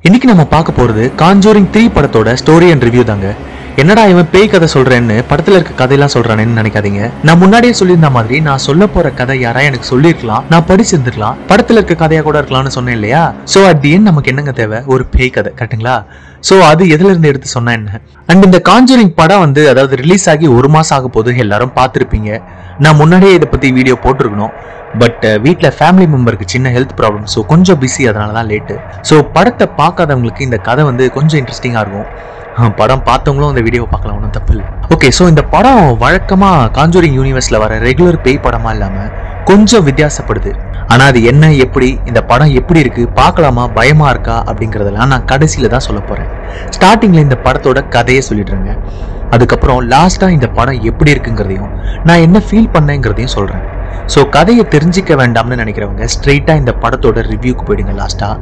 இன்னைக்கு நம்ம பார்க்க போறது காஞ்சூரிங் த்ரீ படத்தோட ஸ்டோரி அண்ட் ரிவ்யூ தாங்க என்னடா இவன் பேய் கதை சொல்றேன்னு படத்துல இருக்க கதையெல்லாம் சொல்றானேன்னு நினைக்காதீங்க நான் முன்னாடியே சொல்லியிருந்த மாதிரி நான் சொல்ல போற கதை யாரா எனக்கு சொல்லியிருக்கலாம் நான் படிச்சிருந்துருக்கலாம் படத்துல இருக்க கதையா கூட இருக்கலாம்னு சொன்னேன் இல்லையா சோ அட் தி end நமக்கு என்னங்க தேவை ஒரு பேய் கதை கரெக்ட்டுங்களா சோ அது எதுல இருந்து எடுத்து சொன்னா என்ன அண்ட் இந்த காஞ்சூரிங் படம் வந்து அதாவது ரிலீஸ் ஆகி ஒரு மாசம் ஆக போது எல்லாரும் பார்த்திருப்பீங்க நான் முன்னாடியே இதை பத்தி வீடியோ போட்டிருக்கணும் பட் வீட்டில் ஃபேமிலி மெம்பருக்கு சின்ன ஹெல்த் ப்ராப்ளம் ஸோ கொஞ்சம் பிஸி அதனால தான் லேட்டு ஸோ படத்தை பார்க்காதவங்களுக்கு இந்த கதை வந்து கொஞ்சம் இன்ட்ரெஸ்டிங்காக இருக்கும் ஆ, படம் பார்த்தவங்களும் இந்த வீடியோ பார்க்கலாம் ஒன்றும் தப்பு இல்லை ஓகே ஸோ இந்த படம் வழக்கமாக காஞ்சூரிங் யூனிவர்ஸில் வர ரெகுலர் பேய் படமாக இல்லாமல் கொஞ்சம் வித்தியாசப்படுது ஆனால் அது என்ன எப்படி இந்த படம் எப்படி இருக்கு பார்க்கலாமா பயமா இருக்கா அப்படிங்கிறதெல்லாம் நான் கடைசியில் தான் சொல்ல போகிறேன் ஸ்டார்டிங்கில் இந்த படத்தோட கதையை சொல்லிடுறேங்க அதுக்கப்புறம் லாஸ்ட்டாக இந்த படம் எப்படி இருக்குங்கிறதையும் நான் என்ன ஃபீல் பண்ணேங்கிறதையும் சொல்கிறேன் ஸோ கதையை தெரிஞ்சிக்க வேண்டாம்னு நினைக்கிறவங்க ஸ்ட்ரெயிட்டாக இந்த படத்தோட ரிவ்யூக்கு போயிடுங்க லாஸ்ட்டாக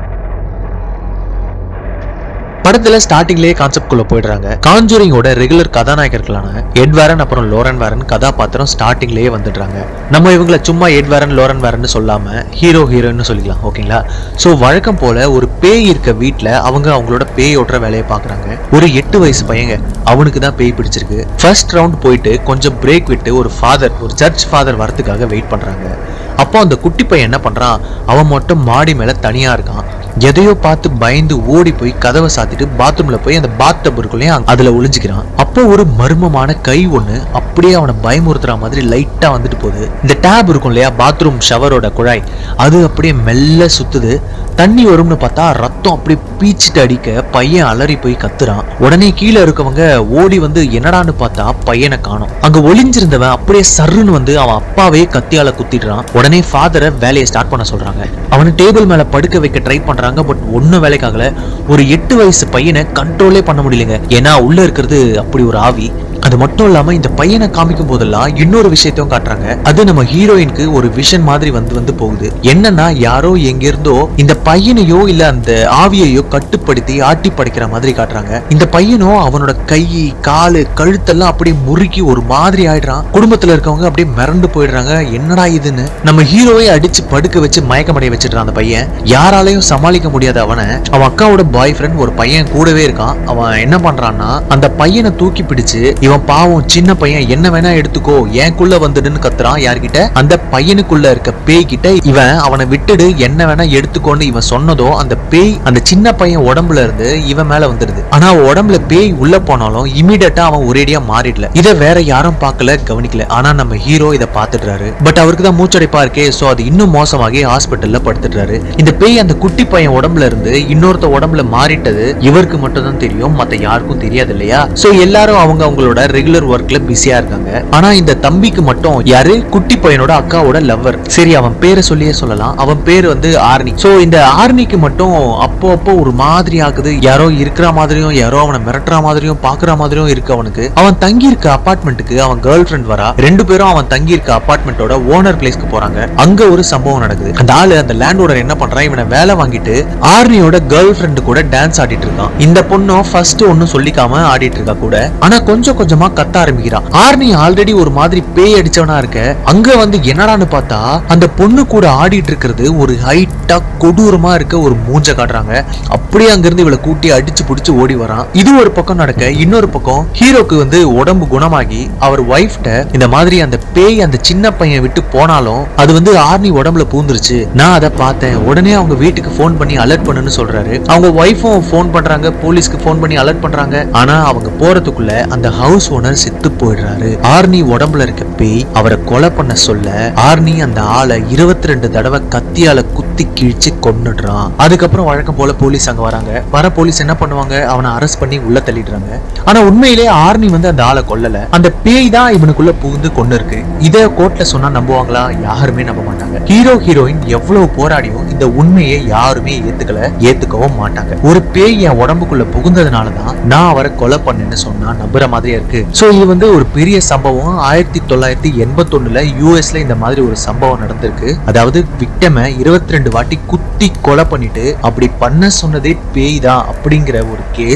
படத்துல ஸ்டார்டிங்லேயே கான்செப்ட் குள்ள போயிடுறாங்க காஞ்சூரிங்கோட ரெகுலர் கதாநாயகர்களான எட் வேரன் அப்புறம் லோரன் வேரன் கதாபாத்திரம் ஸ்டார்டிங்லேயே வந்துடுறாங்க நம்ம இவங்கள சும்மா எட் வேரன் லோரன் வேரன் சொல்லாம ஹீரோ ஹீரோன்னு சொல்லிக்கலாம் ஓகேங்களா ஸோ வழக்கம் போல ஒரு பேய் இருக்க வீட்டில் அவங்க அவங்களோட பேய் ஓட்டுற வேலையை பார்க்குறாங்க ஒரு எட்டு வயசு பையங்க அவனுக்கு தான் பேய் பிடிச்சிருக்கு ஃபர்ஸ்ட் ரவுண்ட் போயிட்டு கொஞ்சம் பிரேக் விட்டு ஒரு ஃபாதர் ஒரு சர்ச் ஃபாதர் வரதுக்காக வெயிட் பண்றாங்க அப்போ அந்த குட்டி பையன் என்ன பண்றான் அவன் மட்டும் மாடி மேல தனியா இருக்கான் எதையோ பார்த்து பயந்து ஓடி போய் கதவை சாத்திட்டு பாத்ரூம்ல போய் அந்த பாத் டப் இருக்குள்ளேயும் அதுல ஒளிஞ்சுக்கிறான் அப்போ ஒரு மர்மமான கை ஒண்ணு அப்படியே அவனை பயமுறுத்துற மாதிரி லைட்டா வந்துட்டு போகுது இந்த டேப் இருக்கும் இல்லையா பாத்ரூம் ஷவரோட குழாய் அது அப்படியே மெல்ல சுத்துது தண்ணி வரும்னு பார்த்தா ரத்தம் அப்படியே பீச்சிட்டு அடிக்க பையன் அலறி போய் கத்துறான் உடனே கீழே இருக்கவங்க ஓடி வந்து என்னடான்னு பார்த்தா பையனை காணோம் அங்க ஒளிஞ்சிருந்தவன் அப்படியே சர்ருன்னு வந்து அவன் அப்பாவே கத்தியால குத்திடுறான் உடனே ஃபாதரை வேலையை ஸ்டார்ட் பண்ண சொல்றாங்க அவனை டேபிள் மேல படுக்க வைக்க ட்ரை பண்றாங்க பட் ஒன்னும் வேலைக்காகல ஒரு எட்டு வயசு பையனை கண்ட்ரோலே பண்ண முடியலங்க ஏன்னா உள்ள இருக்கிறது அப்படி ஒரு ஆவி அது மட்டும் இல்லாம இந்த பையனை காமிக்கும் போதெல்லாம் இன்னொரு விஷயத்தையும் காட்டுறாங்க அது நம்ம ஹீரோயினுக்கு ஒரு விஷன் மாதிரி வந்து வந்து போகுது என்னன்னா யாரோ எங்க இருந்தோ இந்த பையனையோ இல்ல அந்த ஆவியையோ கட்டுப்படுத்தி ஆட்டி படைக்கிற மாதிரி காட்டுறாங்க இந்த பையனும் அவனோட கை காலு கழுத்தெல்லாம் அப்படியே முறுக்கி ஒரு மாதிரி ஆயிடுறான் குடும்பத்துல இருக்கவங்க அப்படியே மிரண்டு போயிடுறாங்க என்னடா இதுன்னு நம்ம ஹீரோவை அடிச்சு படுக்க வச்சு மயக்கமடைய வச்சிடுறான் அந்த பையன் யாராலையும் சமாளிக்க முடியாத அவனை அவன் அக்காவோட பாய் ஃப்ரெண்ட் ஒரு பையன் கூடவே இருக்கான் அவன் என்ன பண்றான்னா அந்த பையனை தூக்கி பிடிச்சு இவன் பாவம் சின்ன பையன் என்ன வேணா எடுத்துக்கோ எனக்குள்ள வந்துடுன்னு கத்துறான் யார்கிட்ட அந்த பையனுக்குள்ள இருக்க பேய் கிட்ட இவன் அவனை விட்டுடு என்ன வேணா எடுத்துக்கோன்னு இவன் சொன்னதோ அந்த பேய் அந்த சின்ன பையன் உடம்புல இருந்து இவன் மேல வந்துடுது ஆனா அவன் உடம்புல பேய் உள்ள போனாலும் இமீடியட்டா அவன் ஒரேடியா மாறிடல இத வேற யாரும் பார்க்கல கவனிக்கல ஆனா நம்ம ஹீரோ இத பாத்துடுறாரு பட் அவருக்கு தான் மூச்சடைப்பா இருக்கே சோ அது இன்னும் மோசமாகி ஹாஸ்பிட்டல்ல படுத்துடுறாரு இந்த பேய் அந்த குட்டி பையன் உடம்புல இருந்து இன்னொருத்த உடம்புல மாறிட்டது இவருக்கு மட்டும் தான் தெரியும் மத்த யாருக்கும் தெரியாது இல்லையா சோ எல்லாரும் அவங்க அவங்களோட ரெகுலர் ஒர்க்ல பிஸியா இருக்காங்க ஆனா இந்த தம்பிக்கு மட்டும் யாரு குட்டி பையனோட அக்காவோட லவ்வர் சரி அவன் பேரை சொல்லியே சொல்லலாம் அவன் பேர் வந்து ஆர்னி சோ இந்த ஆர்னிக்கு மட்டும் அப்போ அப்போ ஒரு மாதிரி ஆகுது யாரோ இருக்கிற மாதிரியும் யாரோ அவனை மிரட்டுற மாதிரியும் பாக்குற மாதிரியும் இருக்கு அவனுக்கு அவன் தங்கி இருக்க அபார்ட்மெண்ட்டுக்கு அவன் கேர்ள் ஃப்ரெண்ட் வரா ரெண்டு பேரும் அவன் தங்கி இருக்க அபார்ட்மெண்ட்டோட ஓனர் பிளேஸ்க்கு போறாங்க அங்க ஒரு சம்பவம் நடக்குது அந்த ஆளு அந்த லேண்ட் ஓனர் என்ன பண்றான் இவனை வேலை வாங்கிட்டு ஆர்னியோட கேர்ள் ஃப்ரெண்டு கூட டான்ஸ் ஆடிட்டு இருக்கான் இந்த பொண்ணும் ஃபர்ஸ்ட் ஒன்னும் சொல்லிக்காம ஆடிட்டு இருக்கா கூட ஆனா கொஞ்சம் கொஞ்சமா கத்த ஆரம்பிக்கிறான் ஆர்னி ஆல்ரெடி ஒரு மாதிரி பேய் அடிச்சவனா இருக்க அங்க வந்து என்னடான்னு பார்த்தா அந்த பொண்ணு கூட ஆடிட்டு இருக்கிறது ஒரு ஹைட்டா கொடூரமா இருக்க ஒரு மூஞ்ச காட்டுறாங்க அப்படியே அங்கிருந்து இவளை கூட்டி அடிச்சு புடிச்சு ஓடி வரான் இது ஒரு பக்கம் நடக்க இன்னொரு பக்கம் ஹீரோக்கு வந்து உடம்பு குணமாகி அவர் ஒய்ஃப்ட இந்த மாதிரி அந்த பேய் அந்த சின்ன பையன் விட்டு போனாலும் அது வந்து ஆர்னி உடம்புல பூந்துருச்சு நான் அதை பார்த்தேன் உடனே அவங்க வீட்டுக்கு ஃபோன் பண்ணி அலர்ட் பண்ணுன்னு சொல்றாரு அவங்க ஒய்ஃபும் ஃபோன் பண்றாங்க போலீஸ்க்கு ஃபோன் பண்ணி அலர்ட் பண்றாங்க ஆனா அவங்க போறதுக்குள்ள அந்த ஹவுஸ் ஓனர் செத்து போயிடுறாரு ஆர்னி உடம்புல இருக்க பேய் அவரை கொலை பண்ண சொல்ல ஆர்னி அந்த ஆளை இருபத்தி ரெண்டு தடவை கத்தியால குத்தி கிழிச்சு கொன்னுடுறான் அதுக்கப்புறம் வழக்கம் போல போலீஸ் அங்க வராங்க வர போலீஸ் என்ன பண்ணுவாங்க அவனை அரெஸ்ட் பண்ணி உள்ள தள்ளிடுறாங்க ஆனா உண்மையிலே ஆர்னி வந்து அந்த ஆளை கொல்லல அந்த பேய் தான் இவனுக்குள்ள புகுந்து கொண்டு இருக்கு இத கோர்ட்ல சொன்னா நம்புவாங்களா யாருமே நம்ப மாட்டாங்க ஹீரோ ஹீரோயின் எவ்வளவு போராடியும் இந்த உண்மையை யாருமே ஏத்துக்கல ஏத்துக்கவும் மாட்டாங்க ஒரு பேய் என் உடம்புக்குள்ள புகுந்ததுனாலதான் நான் அவரை கொலை பண்ணேன்னு சொன்னா நம்புற மாதிரியே இருக்கு சோ இது வந்து ஒரு பெரிய சம்பவம் ஆயிரத்தி தொள்ளாயிரத்தி எண்பத்தொன்னுல யூஎஸ்ல இந்த மாதிரி ஒரு சம்பவம் நடந்திருக்கு அதாவது விக்டம இருபத்தி ரெண்டு வாட்டி குத்தி கொலை பண்ணிட்டு அப்படி பண்ண சொன்னதே பேய் தான் அப்படிங்கிற ஒரு கேஸ்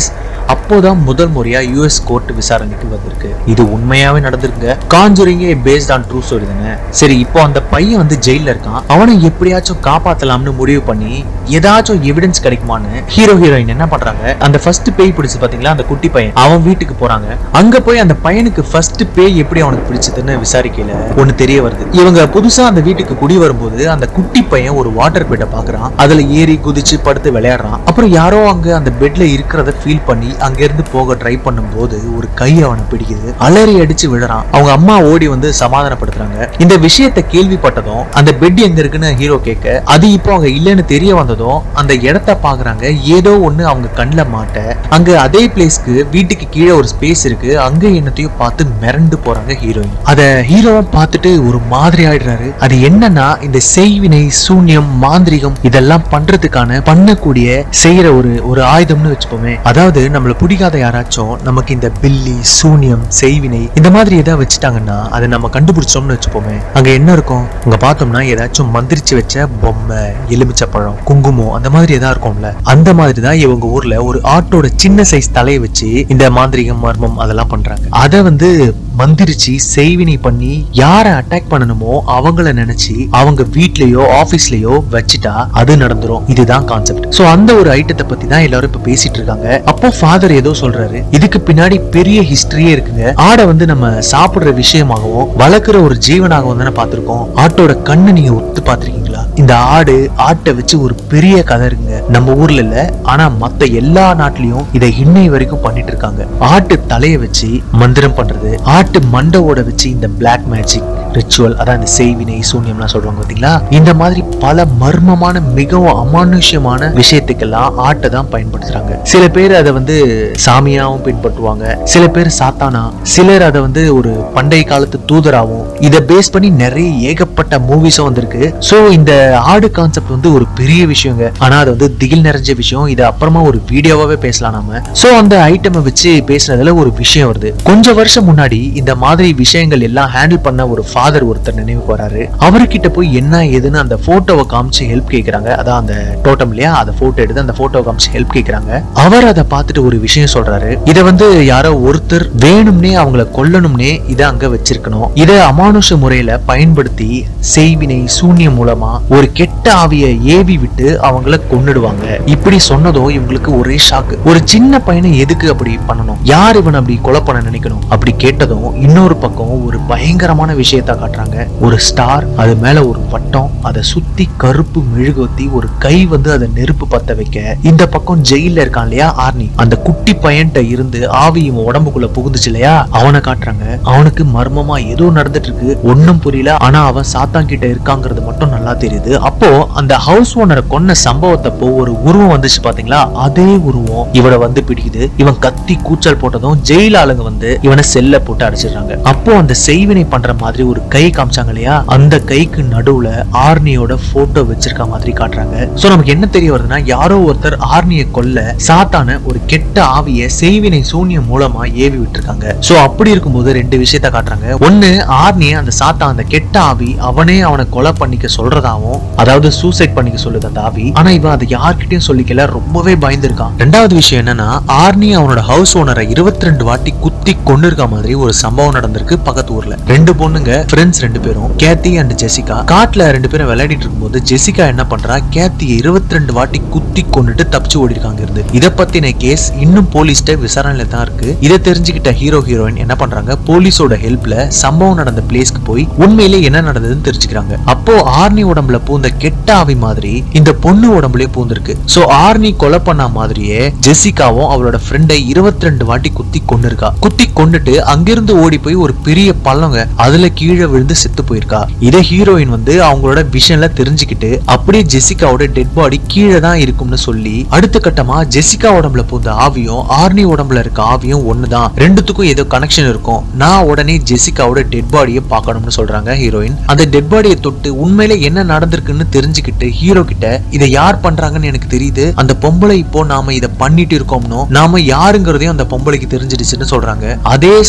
அப்போதான் முதல் முறையா யூஎஸ் கோர்ட் விசாரணைக்கு வந்திருக்கு இது உண்மையாவே நடந்திருக்குங்க காஞ்சூரிங்கே பேஸ்ட் ஆன் ட்ரூ ஸ்டோரி தானே சரி இப்போ அந்த பையன் வந்து ஜெயில இருக்கான் அவனை எப்படியாச்சும் காப்பாத்தலாம்னு முடிவு பண்ணி ஏதாச்சும் எவிடன்ஸ் கிடைக்குமான்னு ஹீரோ ஹீரோயின் என்ன பண்றாங்க அந்த ஃபர்ஸ்ட் பேய் பிடிச்சு பாத்தீங்களா அந்த குட்டி பையன் அவன் வீட்டுக்கு போறாங்க அங்க போய் அந்த பையனுக்கு ஃபர்ஸ்ட் பேய் எப்படி அவனுக்கு பிடிச்சதுன்னு விசாரிக்கல ஒண்ணு தெரிய வருது இவங்க புதுசா அந்த வீட்டுக்கு குடி வரும்போது அந்த குட்டி பையன் ஒரு வாட்டர் பெட்டை பாக்குறான் அதுல ஏறி குதிச்சு படுத்து விளையாடுறான் அப்புறம் யாரோ அங்க அந்த பெட்ல இருக்கிறத ஃபீல் பண்ணி அங்க இருந்து போக ட்ரை பண்ணும்போது ஒரு கை அவனை பிடிக்குது அலறி அடிச்சு விழுறான் அவங்க அம்மா ஓடி வந்து சமாதானப்படுத்துறாங்க இந்த விஷயத்தை கேள்விப்பட்டதும் அந்த பெட் எங்க இருக்குன்னு ஹீரோ கேட்க அது இப்போ அங்க இல்லைன்னு தெரிய வந்ததும் அந்த இடத்த பாக்குறாங்க ஏதோ ஒண்ணு அவங்க கண்ணுல மாட்ட அங்க அதே பிளேஸ்க்கு வீட்டுக்கு கீழே ஒரு ஸ்பேஸ் இருக்கு அங்க என்னத்தையும் பார்த்து மிரண்டு போறாங்க ஹீரோயின் அத ஹீரோவை பார்த்துட்டு ஒரு மாதிரி ஆயிடுறாரு அது என்னன்னா இந்த செய்வினை சூன்யம் மாந்திரிகம் இதெல்லாம் பண்றதுக்கான பண்ணக்கூடிய செய்யற ஒரு ஒரு ஆயுதம்னு வச்சுப்போமே அதாவது நம்மள பிடிக்காத யாராச்சும் நமக்கு இந்த பில்லி சூன்யம் செய்வினை இந்த மாதிரி ஏதாவது வச்சுட்டாங்கன்னா அதை நம்ம கண்டுபிடிச்சோம்னு வச்சுப்போமே அங்க என்ன இருக்கும் அங்க பார்த்தோம்னா ஏதாச்சும் மந்திரிச்சு வச்ச பொம்மை எலுமிச்சப்பழம் குங்குமம் அந்த மாதிரி ஏதாவது இருக்கும்ல அந்த மாதிரி தான் இவங்க ஊர்ல ஒரு ஆட்டோட சின்ன சைஸ் தலையை வச்சு இந்த மாந்திரிகம் மர்மம் அதெல்லாம் பண்றாங்க அதை வந்து மந்திரிச்சு செய்வினை பண்ணி யாரை அட்டாக் பண்ணணுமோ அவங்கள நினைச்சு அவங்க வீட்லயோ ஆபீஸ்லயோ வச்சுட்டா அது நடந்துரும் இதுதான் கான்செப்ட் சோ அந்த ஒரு ஐட்டத்தை பத்தி தான் எல்லாரும் இப்ப பேசிட்டு இருக்காங்க அப்போ ஃபாதர் ஏதோ சொல்றாரு இதுக்கு பின்னாடி பெரிய ஹிஸ்டரியே இருக்குங்க ஆடை வந்து நம்ம சாப்பிடுற விஷயமாகவும் வளர்க்குற ஒரு ஜீவனாகவும் தானே பார்த்திருக்கோம் ஆட்டோட கண்ணு நீங்க ஒத்து பார்த்திருக்கீங்களா இந்த ஆடு ஆட்டை வச்சு ஒரு பெரிய கதை இருக்குங்க நம்ம ஊர்ல இல்ல ஆனா மத்த எல்லா நாட்டிலயும் இதை இன்னை வரைக்கும் பண்ணிட்டு இருக்காங்க ஆட்டு தலையை வச்சு மந்திரம் பண்றது ஆட்டு மண்டவோட வச்சு இந்த பிளாக் மேஜிக் ரிச்சுவல் அதான் இந்த செய்வினை சூன்யம்லாம் சொல்றாங்க பாத்தீங்களா இந்த மாதிரி பல மர்மமான மிகவும் அமானுஷ்யமான விஷயத்துக்கெல்லாம் ஆட்டை தான் பயன்படுத்துறாங்க சில பேர் அதை வந்து சாமியாவும் பின்பற்றுவாங்க சில பேர் சாத்தானா சிலர் அதை வந்து ஒரு பண்டைய காலத்து தூதராகவும் இதை பேஸ் பண்ணி நிறைய ஏகப்பட்ட மூவிஸும் வந்திருக்கு சோ இந்த ஆடு கான்செப்ட் வந்து ஒரு பெரிய விஷயங்க ஆனா அது வந்து திகில் நிறைஞ்ச விஷயம் இது அப்புறமா ஒரு வீடியோவாவே பேசலாம் நாம சோ அந்த ஐட்டமை வச்சு பேசுனதுல ஒரு விஷயம் வருது கொஞ்ச வருஷம் முன்னாடி இந்த மாதிரி விஷயங்கள் எல்லாம் ஹேண்டில் பண்ண ஒரு ஃபாதர் ஒருத்தர் நினைவுக்கு வராரு அவர்கிட்ட போய் என்ன ஏதுன்னு அந்த போட்டோவை காமிச்சு ஹெல்ப் கேக்குறாங்க அதான் அந்த டோட்டம் இல்லையா அந்த போட்டோ எடுத்து அந்த போட்டோவை காமிச்சு ஹெல்ப் கேக்குறாங்க அவர் அதை பார்த்துட்டு ஒரு விஷயம் சொல்றாரு இதை வந்து யாரோ ஒருத்தர் வேணும்னே அவங்கள கொல்லணும்னே இதை அங்க வச்சிருக்கணும் இதை அமானுஷ முறையில பயன்படுத்தி செய்வினை சூன்யம் மூலமா ஒரு கெட்ட ஆவிய ஏவி விட்டு அவங்கள கொன்னுடுவாங்க இப்படி சொன்னதும் இவங்களுக்கு ஒரே ஷாக்கு ஒரு சின்ன பையனை எதுக்கு அப்படி பண்ணணும் யார் இவன் அப்படி கொலை பண்ண நினைக்கணும் அப்படி கேட்டதும் இன்னொரு பக்கம் ஒரு பயங்கரமான விஷயத்த காட்டுறாங்க ஒரு ஸ்டார் அது மேல ஒரு வட்டம் அதை சுத்தி கருப்பு மெழுகுவத்தி ஒரு கை வந்து அதை நெருப்பு பத்த வைக்க இந்த பக்கம் ஜெயில இருக்கான் இல்லையா ஆர்னி அந்த குட்டி பையன்ட்ட இருந்து ஆவி இவன் உடம்புக்குள்ள புகுந்துச்சு இல்லையா அவனை காட்டுறாங்க அவனுக்கு மர்மமா ஏதோ நடந்துட்டு இருக்கு ஒண்ணும் புரியல ஆனா அவன் சாத்தான் கிட்ட இருக்காங்கிறது மட்டும் நல்லா தெரியுது அப்போ அந்த ஹவுஸ் ஓனரை கொன்ன சம்பவத்தப்போ ஒரு உருவம் வந்துச்சு பாத்தீங்களா அதே உருவம் இவனை வந்து பிடிக்குது இவன் கத்தி கூச்சல் போட்டதும் ஜெயில ஆளுங்க வந்து இவனை செல்ல போட்டு அடிச்சிடுறாங்க அப்போ அந்த செய்வினை பண்ற மாதிரி ஒரு கை காமிச்சாங்க இல்லையா அந்த கைக்கு நடுவுல ஆர்னியோட போட்டோ வச்சிருக்க மாதிரி காட்டுறாங்க சோ நமக்கு என்ன தெரிய வருதுன்னா யாரோ ஒருத்தர் ஆர்னியை கொல்ல சாத்தான ஒரு கெட்ட ஆவிய செய்வினை சூன்யம் மூலமா ஏவி விட்டுருக்காங்க சோ அப்படி இருக்கும்போது ரெண்டு விஷயத்த காட்டுறாங்க ஒண்ணு ஆர்னிய அந்த சாத்தான் அந்த கெட்ட ஆவி அவனே அவனை கொலை பண்ணிக்க சொல்றதாவும் அதாவது சூசைட் பண்ணிக்க சொல்லுது அந்த ஆவி ஆனா இவன் அதை யார்கிட்டயும் சொல்லிக்கல ரொம்பவே பயந்துருக்கான் ரெண்டாவது விஷயம் என்னன்னா ஆர்னி அவனோட ஹவுஸ் ஓனரை இருபத்தி ரெண்டு வாட்டி குத்தி கொண்டு இருக்க மாதிரி ஒரு சம்பவம் நடந்திருக்கு பக்கத்து ஊர்ல ரெண்டு பொண்ணுங்க ஃப்ரெண்ட்ஸ் ரெண்டு பேரும் கேத்தி அண்ட் ஜெசிகா காட்டுல ரெண்டு பேரும் விளையாடிட்டு இருக்கும்போது ஜெசிகா என்ன பண்றா கேத்தியை இருபத்தி ரெண்டு வாட்டி குத்தி கொண்டுட்டு தப்பிச்சு ஓடி இருக்காங்க இருந்து இத பத்தின கேஸ் இன்னும் போலீஸ்ட விசாரணையில தான் இருக்கு இதை தெரிஞ்சுக்கிட்ட ஹீரோ ஹீரோயின் என்ன பண்றாங்க போலீஸோட ஹெல்ப்ல சம்பவம் நடந்த பிளேஸ்க்கு போய் உண்மையிலே என்ன நடந்ததுன்னு தெரிஞ்சுக்கிறாங்க அப்போ ஆர்னி உடம்புல பூந்த கெட்ட ஆவி மாதிரி இந்த பொண்ணு உடம்புலயே பூந்திருக்கு சோ ஆர்னி கொலை பண்ண மாதிரியே ஜெசிகாவும் அவளோட ஃப்ரெண்டை இருபத்தி ரெண்டு வாட்டி குத்தி கொண்டிருக்கா குத்தி கொண்டுட்டு அங்கிருந்து ஓடி போய் ஒரு பெரிய பள்ளங்க அதுல கீழே விழுந்து செத்து போயிருக்கா இதை ஹீரோயின் வந்து அவங்களோட விஷன்ல தெரிஞ்சுக்கிட்டு அப்படியே ஜெசிகாவோட டெட் பாடி கீழே தான் இருக்கும்னு சொல்லி அடுத்த கட்டமா ஜெசிகா உடம்புல பூந்த ஆவியும் ஆர்னி உடம்புல இருக்க ஆவியும் ஒண்ணுதான் ரெண்டுத்துக்கும் ஏதோ கனெக்ஷன் இருக்கும் நான் உடனே ஜெசிகாவோட டெட் பாடியை பார்க்கணும்னு சொல்றாங்க ஹீரோயின் அந்த டெட் பாடியை தொட்டு உண்மையில என்ன நடந்திருக்குன்னு தெரிஞ்சுக்கிட்டு ஹீரோ கிட்ட இதை யார் பண்றாங்கன்னு எனக்கு தெரியுது அந்த பொம்பளை இப்போ நாம இதை பண்ணிட்டு இருக்கோம்னோ நாம யாருங்கிறதையும் அந்த பொம்பளைக்கு தெரிஞ்சிடுச்சுன்னு சொல்றாங்க அதே சமயம்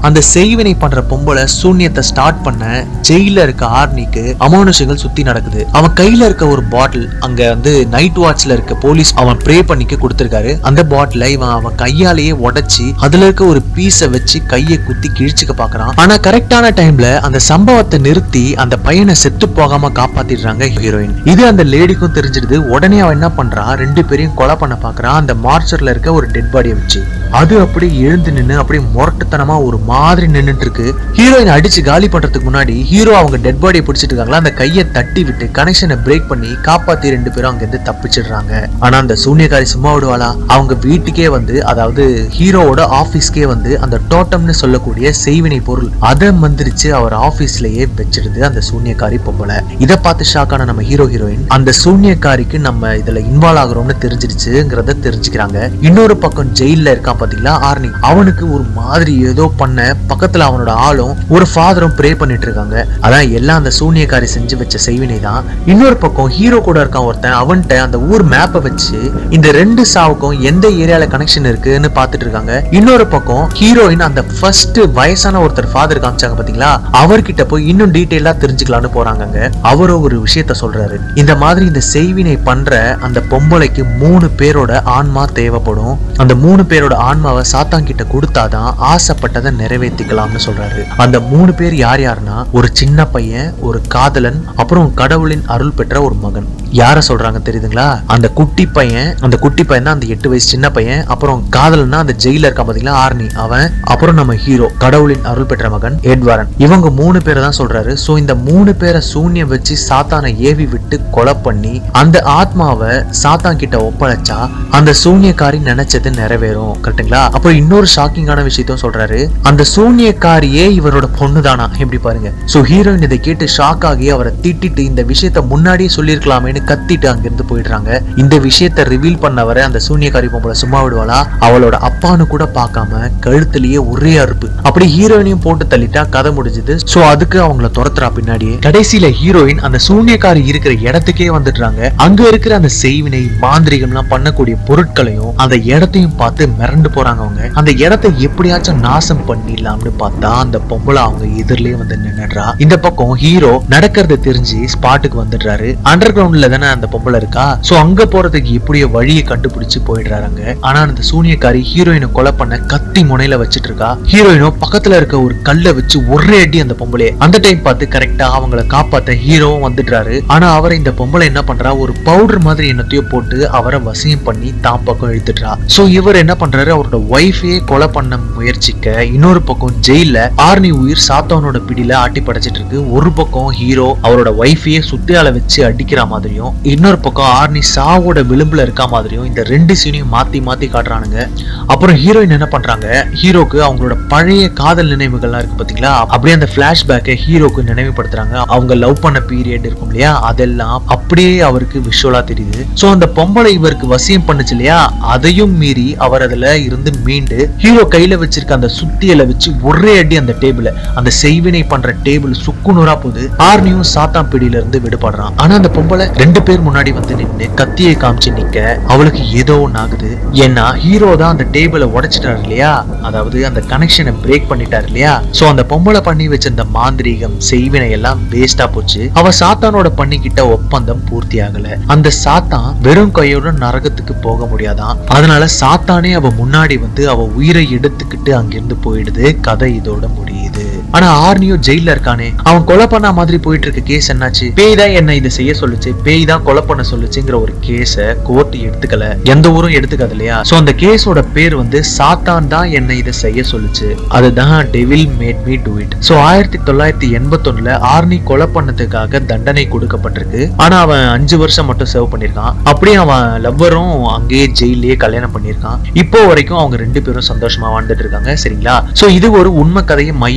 அந்த செய்வினை பண்ற பொம்பளை சூன்யத்தை ஸ்டார்ட் பண்ண ஜெயில இருக்க ஆர்னிக்கு அமானுஷங்கள் சுத்தி நடக்குது அவன் கையில இருக்க ஒரு பாட்டில் அங்க வந்து நைட் வாட்ச்ல இருக்க போலீஸ் அவன் ப்ரே பண்ணிக்க கொடுத்திருக்காரு அந்த பாட்டில இவன் அவன் கையாலேயே உடைச்சி அதுல இருக்க ஒரு பீஸை வச்சு கையை குத்தி கிழிச்சுக்க பாக்குறான் ஆனா கரெக்டான டைம்ல அந்த சம்பவத்தை நிறுத்தி அந்த பையனை செத்து போகாம காப்பாத்திடுறாங்க ஹீரோயின் இது அந்த லேடிக்கும் தெரிஞ்சிடுது உடனே அவன் என்ன பண்றான் ரெண்டு பேரையும் கொலை பண்ண பாக்குறான் அந்த மார்ச்சர்ல இருக்க ஒரு டெட் பாடியை வச்சு அது அப்படியே எழுந்து நின்னு அப்படியே முரட்டுத்தனமா ஒரு மாதிரி நின்னுட்டு இருக்கு ஹீரோயின் அடிச்சு காலி பண்றதுக்கு முன்னாடி ஹீரோ அவங்க டெட் பாடியை பிடிச்சிட்டு இருக்காங்களா அந்த கையை தட்டி விட்டு கனெக்ஷனை பிரேக் பண்ணி காப்பாத்தி ரெண்டு பேரும் அங்க இருந்து தப்பிச்சிடுறாங்க ஆனா அந்த சூனியக்காரி சும்மா விடுவாளா அவங்க வீட்டுக்கே வந்து அதாவது ஹீரோவோட ஆபீஸ்க்கே வந்து அந்த டோட்டம்னு சொல்லக்கூடிய செய்வினை பொருள் அதை மந்திரிச்சு அவர் ஆபீஸ்லயே வச்சிருது அந்த சூனியக்காரி பொம்பளை இதை பார்த்து ஷாக் ஆன நம்ம ஹீரோ ஹீரோயின் அந்த சூனியக்காரிக்கு நம்ம இதுல இன்வால்வ் ஆகுறோம்னு தெரிஞ்சிருச்சுங்கிறத தெரிஞ்சுக்கிறாங்க இன்னொரு பக்கம் ஜெயில்ல இருக்கான் பாத்தீங்களா ஆர்னி அவனுக்கு ஒரு மாதிரி ஏதோ பண்ண பக்கத்துல அவனோட ஆளும் ஒரு ஃபாதரும் ப்ரே பண்ணிட்டு இருக்காங்க அதான் எல்லாம் அந்த சூனியக்காரி செஞ்சு வச்ச செய்வினை தான் இன்னொரு பக்கம் ஹீரோ கூட இருக்கான் ஒருத்தன் அவன்கிட்ட அந்த ஊர் மேப்பை வச்சு இந்த ரெண்டு சாவுக்கும் எந்த ஏரியால கனெக்ஷன் இருக்குன்னு பார்த்துட்டு இருக்காங்க இன்னொரு பக்கம் ஹீரோயின் அந்த ஃபர்ஸ்ட் வயசான ஒருத்தர் ஃபாதர் காமிச்சாங்க பாத்தீங்களா அவர்கிட்ட போய் இன்னும் டீட்டெயிலா தெரிஞ்சுக்கலாம்னு போறாங்கங்க அவரும் ஒரு விஷயத்த சொல்றாரு இந்த மாதிரி இந்த செய்வினை பண்ற அந்த பொம்பளைக்கு மூணு பேரோட ஆன்மா தேவைப்படும் அந்த மூணு பேரோட ஆன்மாவை சாத்தான் கிட்ட கொடுத்தாதான் ஆசைப்பட்டதை நிறைவேற்றிக்கலாம்னு சொல்றாரு அந்த மூணு பேர் யார் யாருன்னா ஒரு சின்ன பையன் ஒரு காதலன் அப்புறம் கடவுளின் அருள் பெற்ற ஒரு மகன் யார சொல்றாங்க தெரியுதுங்களா அந்த குட்டி பையன் அந்த குட்டி பையன் தான் அந்த எட்டு வயசு சின்ன பையன் அப்புறம் காதலன்னா அந்த ஜெயில இருக்கான் பாத்தீங்களா ஆர்னி அவன் அப்புறம் நம்ம ஹீரோ கடவுளின் அருள் பெற்ற மகன் எட்வாரன் இவங்க மூணு பேரை தான் சொல்றாரு சோ இந்த மூணு பேரை சூன்யம் வச்சு சாத்தானை ஏவி விட்டு கொலை பண்ணி அந்த ஆத்மாவை சாத்தான் கிட்ட ஒப்படைச்சா அந்த சூன்யக்காரி நினைச்சது நிறைவேறும் கரெக்ட்டுங்களா அப்புறம் இன்னொரு ஷாக்கிங்கான விஷயத்தையும் சொல்றாரு அந்த சூன்யக்காரியே இவரோட பொண்ணு தானா எப்படி பாருங்க சோ ஹீரோயின் இதை கேட்டு ஷாக் ஆகி அவரை திட்டிட்டு இந்த விஷயத்த முன்னாடியே சொல்லியிருக்கலாமேன்னு கத்திட்டு அங்கிருந்து போயிடுறாங்க இந்த விஷயத்த ரிவீல் பண்ணவரை அந்த சூன்யக்காரி பொம்பளை சும்மா விடுவாளா அவளோட அப்பான்னு கூட பார்க்காம கழுத்துலயே ஒரே அறுப்பு அப்படி ஹீரோயினையும் போட்டு தள்ளிட்டா கதை முடிஞ்சது சோ அதுக்கு அவங்கள துரத்துறா பின்னாடியே கடைசியில ஹீரோயின் அந்த சூன்யக்காரி இருக்கிற இடத்துக்கே வந்துடுறாங்க அங்க இருக்கிற அந்த செய்வினை மாந்திரிகம்லாம் பண்ணக்கூடிய பொருட்களையும் அந்த இடத்தையும் பார்த்து மிரண்டு போறாங்க அவங்க அந்த இடத்தை எப்படியாச்சும் நாசம் பண்ணிடலாம்னு பார்த்தா அந்த பொம்பளை அவங்க எதிரிலேயே வந்து நின்னுடுறா இந்த பக்கம் ஹீரோ நடக்கிறத தெரிஞ்சு ஸ்பாட்டுக்கு வந்துடுறாரு அண்டர் கிரவுண்ட்ல தானே அந்த பொம்பளை இருக்கா சோ அங்க போறதுக்கு எப்படியோ வழியை கண்டுபிடிச்சு போயிடுறாங்க ஆனா அந்த சூனியக்காரி ஹீரோயினை கொலை பண்ண கத்தி முனையில வச்சிட்டு இருக்கா ஹீரோயினோ பக்கத்துல இருக்க ஒரு கல்லை வச்சு ஒரே அடி அந்த பொம்பளைய அந்த டைம் பார்த்து கரெக்டா அவங்கள காப்பாத்த ஹீரோவும் வந்துடுறாரு ஆனா அவரை இந்த பொம்பளை என்ன பண்றா ஒரு பவுடர் மாதிரி என்னத்தையோ போட்டு அவரை வசியம் பண்ணி தான் பக்கம் இழுத்துட்டா சோ இவர் என்ன பண்றாரு அவரோட ஒய்ஃபையே கொலை பண்ண முயற்சிக்க இன்னொரு பக்கம் ஜெயில ஆர்னி உயிர் சாத்தவனோட பிடியில ஆட்டி படைச்சிட்டு இருக்கு ஒரு பக்கம் ஹீரோ அவரோட ஒய்ஃபையே சுத்தியால வச்சு அடிக்கிற மாதிரியும் இன்னொரு பக்கம் ஆர்னி சாவோட விளிம்புல இருக்க மாதிரியும் இந்த ரெண்டு சீனையும் மாத்தி மாத்தி காட்டுறானுங்க அப்புறம் ஹீரோயின் என்ன பண்றாங்க ஹீரோக்கு அவங்களோட பழைய காதல் நினைவுகள்லாம் இருக்கு பாத்தீங்களா அப்படியே அந்த பிளாஷ்பேக்கை ஹீரோக்கு நினைவுபடுத்துறாங்க அவங்க லவ் பண்ண பீரியட் இருக்கும் இல்லையா அதெல்லாம் அப்படியே அவருக்கு விஷுவலா தெரியுது சோ அந்த பொம்பளை இவருக்கு வசியம் பண்ணுச்சு இல்லையா அதையும் மீறி அவர் அதுல இருந்து மீண்டு ஹீரோ கையில வச்சிருக்க அந்த சுத்தியலை வச்சு ஒரே அடி அந்த டேபிள அந்த செய்வினை பண்ற டேபிள் சுக்குநூறா போகுது ஆர்னியும் சாத்தான் பிடியில இருந்து விடுபடுறான் ஆனா அந்த பொம்பளை ரெண்டு பேர் முன்னாடி வந்து நின்னு கத்தியை காமிச்சு நிக்க அவளுக்கு ஏதோ ஒண்ணு ஆகுது ஏன்னா ஹீரோ தான் அந்த டேபிளை உடைச்சிட்டாரு இல்லையா அதாவது அந்த கனெக்ஷனை பிரேக் பண்ணிட்டாரு இல்லையா சோ அந்த பொம்பளை பண்ணி வச்சிருந்த மாந்திரீகம் செய்வினை எல்லாம் வேஸ்டா போச்சு அவ சாத்தானோட பண்ணிக்கிட்ட ஒப்பந்தம் பூர்த்தி ஆகல அந்த சாத்தான் வெறும் கையோட நரகத்துக்கு போக முடியாதான் அதனால சாத்தானே அவ முன்னாடி வந்து அவ உயிரை எடுத்துக்கிட்டு அங்கிருந்து போயிடுது கதை இதோட முடியுது ஆனா ஆர்னியோ ஜெயில இருக்கானே அவன் கொலை பண்ண மாதிரி போயிட்டு இருக்க கேஸ் என்னாச்சு பேய் தான் என்ன இதை செய்ய சொல்லுச்சு பேய் தான் கொலை பண்ண சொல்லுச்சுங்கிற ஒரு கேஸ கோர்ட் எடுத்துக்கல எந்த ஊரும் எடுத்துக்காது இல்லையா சோ அந்த கேஸோட பேர் வந்து சாத்தான் தான் என்ன இதை செய்ய சொல்லுச்சு அதுதான் devil made me do it so ஆயிரத்தி தொள்ளாயிரத்தி எண்பத்தொன்னுல ஆர்னி கொலை பண்ணதுக்காக தண்டனை கொடுக்கப்பட்டிருக்கு ஆனா அவன் அஞ்சு வருஷம் மட்டும் சர்வ் பண்ணிருக்கான் அப்படியே அவன் லவ்வரும் அங்கேயே ஜெயிலே கல்யாணம் பண்ணியிருக்கான் இப்போ வரைக்கும் அவங்க ரெண்டு பேரும் சந்தோஷமா வாழ்ந்துட்டு இருக்காங்க சரிங்களா சோ இது ஒரு உண்மை கதையை மையம்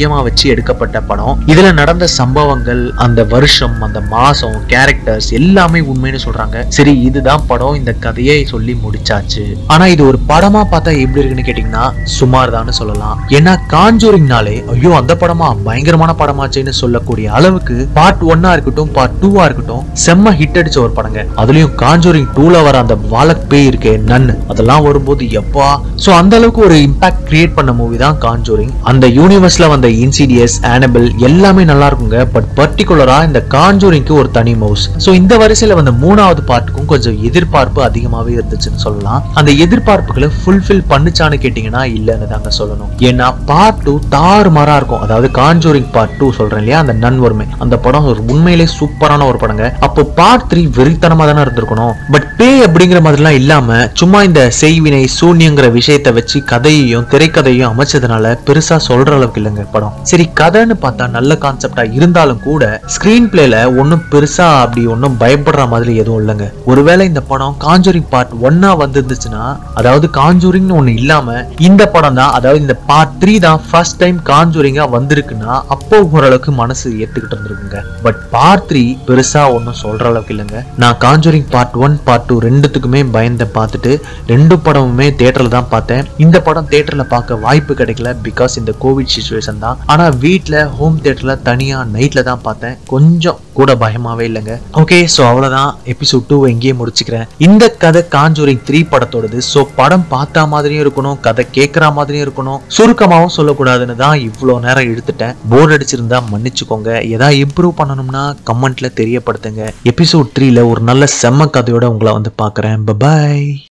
மையமா வச்சு எடுக்கப்பட்ட படம் இதுல நடந்த சம்பவங்கள் அந்த வருஷம் அந்த மாசம் கேரக்டர்ஸ் எல்லாமே உண்மைன்னு சொல்றாங்க சரி இதுதான் படம் இந்த கதையை சொல்லி முடிச்சாச்சு ஆனா இது ஒரு படமா பார்த்தா எப்படி இருக்குன்னு கேட்டீங்கன்னா சுமார் தான் சொல்லலாம் ஏன்னா காஞ்சூரிங்னாலே ஐயோ அந்த படமா பயங்கரமான படமாச்சேன்னு சொல்லக்கூடிய அளவுக்கு பார்ட் ஒன்னா இருக்கட்டும் பார்ட் டூவா இருக்கட்டும் செம்ம ஹிட் அடிச்ச ஒரு படங்க அதுலயும் காஞ்சூரிங் டூல வர அந்த வாலக் பேய் இருக்கே நன்னு அதெல்லாம் வரும்போது எப்பா சோ அந்த அளவுக்கு ஒரு இம்பாக்ட் கிரியேட் பண்ண மூவி தான் காஞ்சூரிங் அந்த யூனிவர்ஸ்ல வந்த இன்சிடியஸ் ஆனபிள் எல்லாமே நல்லா இருக்குங்க பட் பர்டிகுலரா இந்த காஞ்சூரிங்க்கு ஒரு தனி மவுஸ் சோ இந்த வரிசையில வந்த மூணாவது பார்ட்டுக்கும் கொஞ்சம் எதிர்பார்ப்பு அதிகமாவே இருந்துச்சுன்னு சொல்லலாம் அந்த எதிர்பார்ப்புகளை ஃபுல்ஃபில் பண்ணுச்சான்னு கேட்டீங்கன்னா இல்லைன்னு தாங்க சொல்லணும் ஏன்னா பார்ட் டூ தாறு மாறா இருக்கும் அதாவது காஞ்சூரிங் பார்ட் டூ சொல்றேன் இல்லையா அந்த நன் வருமே அந்த படம் ஒரு உண்மையிலே சூப்பரான ஒரு படங்க அப்போ பார்ட் த்ரீ வெறித்தனமா தானே இருந்திருக்கணும் பட் பேய் அப்படிங்கிற மாதிரிலாம் இல்லாம சும்மா இந்த செய்வினை சூன்யங்கிற விஷயத்தை வச்சு கதையையும் திரைக்கதையும் அமைச்சதுனால பெருசா சொல்ற அளவுக்கு இல்லைங்க படம் சரி கதைன்னு பார்த்தா நல்ல கான்செப்டா இருந்தாலும் கூட ஸ்கிரீன் பிளேல ஒன்றும் பெருசா அப்படி ஒன்றும் பயப்படுற மாதிரி எதுவும் இல்லைங்க ஒருவேளை இந்த படம் காஞ்சூரிங் பார்ட் ஒன்னா வந்திருந்துச்சுன்னா அதாவது காஞ்சூரிங்னு ஒண்ணு இல்லாம இந்த படம் தான் அதாவது இந்த பார்ட் த்ரீ தான் ஃபர்ஸ்ட் டைம் காஞ்சூரிங்கா வந்திருக்குன்னா அப்போ ஓரளவுக்கு மனசு ஏத்துக்கிட்டு இருந்திருக்குங்க பட் பார்ட் த்ரீ பெருசா ஒன்றும் சொல்ற அளவுக்கு இல்லைங்க நான் conjuring part one part two ரெண்டுத்துக்குமே பயந்த பார்த்துட்டு ரெண்டு படமுமே தேட்டர்ல தான் பார்த்தேன் இந்த படம் தேட்டர்ல பார்க்க வாய்ப்பு கிடைக்கல பிகாஸ் இந்த கோவிட் சுச்சுவேஷன் தான் ஆனா வீட்ல ஹோம் தேட்டர்ல தனியா நைட்ல தான் பார்த்தேன் கொஞ்சம் கூட பயமாவே இல்லைங்க ஓகே ஸோ அவ்வளோதான் எபிசோட் டூ எங்கேயே முடிச்சுக்கிறேன் இந்த கதை காஞ்சூரிங் த்ரீ படத்தோடது ஸோ படம் பார்த்த மாதிரியும் இருக்கணும் கதை கேட்குற மாதிரியும் இருக்கணும் சுருக்கமாகவும் சொல்லக்கூடாதுன்னு தான் இவ்வளோ நேரம் எடுத்துட்டேன் போர் அடிச்சிருந்தா மன்னிச்சுக்கோங்க எதாவது இம்ப்ரூவ் பண்ணணும்னா கமெண்ட்ல தெரியப்படுத்துங்க எபிசோட் த்ரீல ஒரு நல்ல செம்ம கதையோட உங்களை வந்து பார்க்குறேன் பபாய்